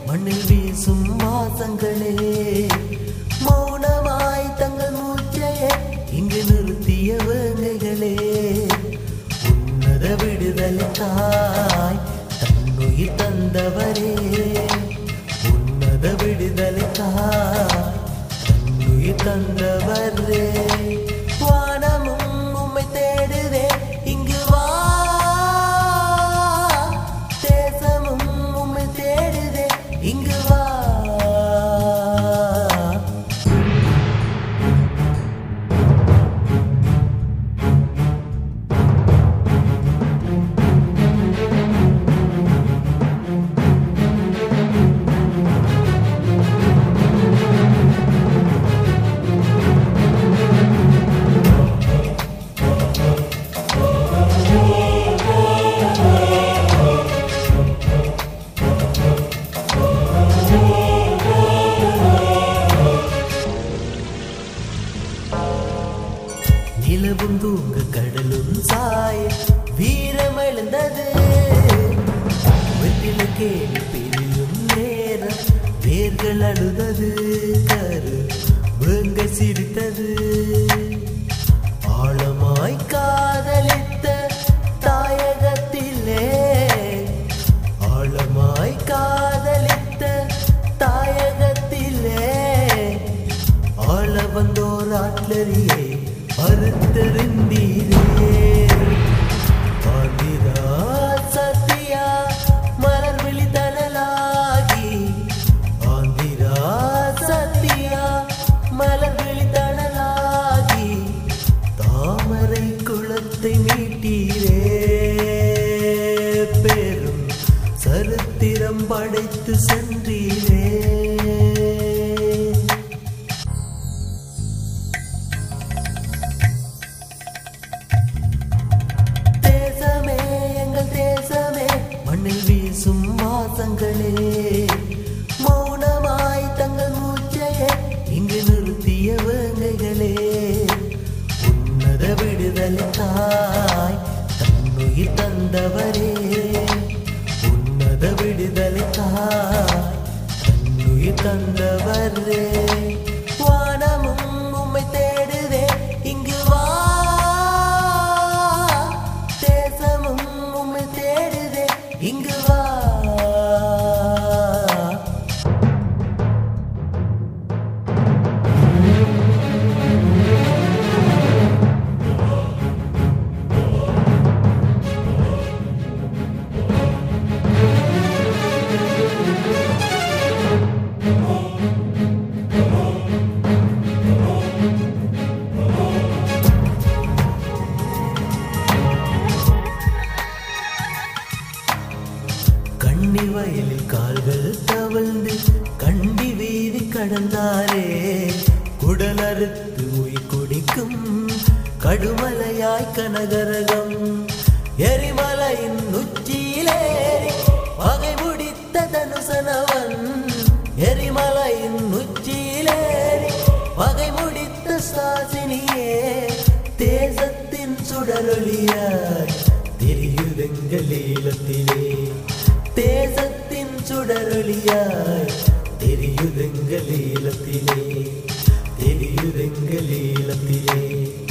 மண்ணில் வீசும் வாசங்களே மௌனமாய் தங்கள் மூச்சையே இங்கு நிறுத்திய வேங்கைகளே உன்னத விடுதலை தாய் தன்னுயிர் தந்தவரே உன்னத விடுதலை தாய் தன்னுயிர் தந்தவரே வானமும் உம்மை தேடுதே இங்கு வா தேசமும் உம்மை தேடுதே இங்கு வா நிலவும் தூங்க கடலும் சாய வீரம் எழுந்தது வெற்றில கேள்வி பிரியும் நேரம் வேர்கள் அழுதது கரு வேங்க சிரித்தது ஆழமாய் காதலித்த தாயகத்திலே ஆழமாய் காதலித்த தாயகத்திலே ஆள வந்தோர் ஆட்லரியே அறுத்தறிந்தீரே ஆதிரா சத்தியா மலர் விழி தணலாகி ஆந்திரா சத்தியா மலர் விழி தணலாகி தாமரை குளத்தை மீட்டீரே பெரும் சரித்திரம் படைத்து சென்றீரே தேசமே எங்கள் தேசமே மண்ணில் வீசும் வாசங்களே மௌனமாய் தங்கள் மூச்சையே இங்கு நிறுத்திய வேங்கைகளே உன்னத விடுதலை தாய் தன்னுயிர் தந்தவரே உன்னத விடுதலை தாய் தன்னுயிர் தந்தவரே வானமும் உம்மை தேடுதே இங்கு வா தேசமும் உம்மை தேடுதே இங்கு வா கண்ணி வயலில் கால்கள் தவழ்ந்து கண்டி வீதி கடந்தாரே குடல் அறுத்து உயிர் குடிக்கும் கடுமலையாய் கனகரகம் எரிமலையின் உச்சியிலேறி பகை முடித்த தனுசனவன் எரிமலையின் உச்சியிலேறி பகை முடித்த சாசினியே தேசத்தின் சுடரொளியாய் தெரியுதெங்கள் ஈழத்திலே தேசத்தின் சுடரொளியாய் தெரியுதெங்கள் ஈழத்திலே தெரியுதெங்கள் ஈழத்திலே